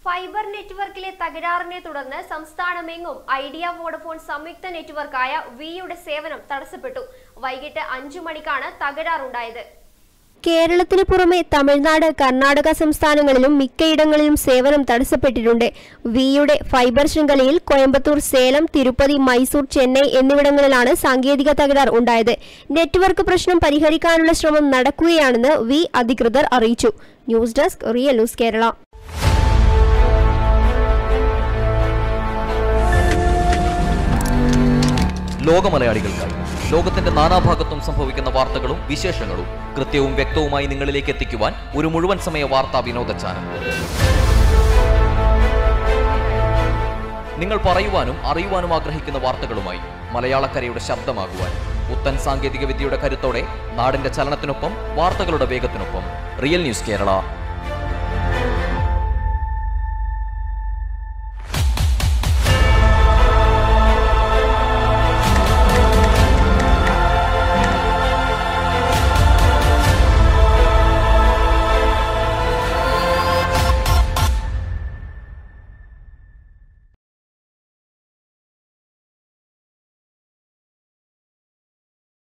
fibre നെറ്റ്വർക്കിലെ തകരാറിനെ തുടർന്ന് സംസ്ഥാനമെങ്ങും idea Vodafone സംയുക്ത നെറ്റ്വർക്കായ വിയുടെ സേവനം തടസ്സപ്പെട്ടു വൈകിട്ട് അഞ്ചു മണിക്കാണ് തകരാറുണ്ടായത് കേരളത്തിന് പുറമെ തമിഴ്നാട് കർണാടക സംസ്ഥാനങ്ങളിലും മിക്കയിടങ്ങളിലും സേവനം തടസ്സപ്പെട്ടിട്ടുണ്ട് വിയുടെ ഫൈബർ ശൃംഖലയിൽ കോയമ്പത്തൂർ സേലം തിരുപ്പതി മൈസൂർ ചെന്നൈ എന്നിവിടങ്ങളിലാണ് സാങ്കേതിക തകരാർ ഉണ്ടായത് നെറ്റ്വർക്ക് പ്രശ്നം പരിഹരിക്കാനുള്ള ശ്രമം നടക്കുകയാണെന്ന് വി അധികൃതർ അറിയിച്ചു news desk real news Kerala ലോകമലയാളികൾക്കായി ലോകത്തിന്റെ നാനാഭാഗത്തും സംഭവിക്കുന്ന വാർത്തകളും വിശേഷങ്ങളും കൃത്യവും വ്യക്തവുമായി നിങ്ങളിലേക്ക് എത്തിക്കുവാൻ ഒരു മുഴുവൻ സമയ വാർത്താ വിനോദ ചാനൽ നിങ്ങൾ പറയുവാനും അറിയുവാനും ആഗ്രഹിക്കുന്ന വാർത്തകളുമായി മലയാളക്കരയുടെ ശബ്ദമാകുവാൻ പുത്തൻ സാങ്കേതിക വിദ്യയുടെ കരുത്തോടെ നാടിന്റെ ചലനത്തിനൊപ്പം വാർത്തകളുടെ വേഗത്തിനൊപ്പം റിയൽ ന്യൂസ് കേരള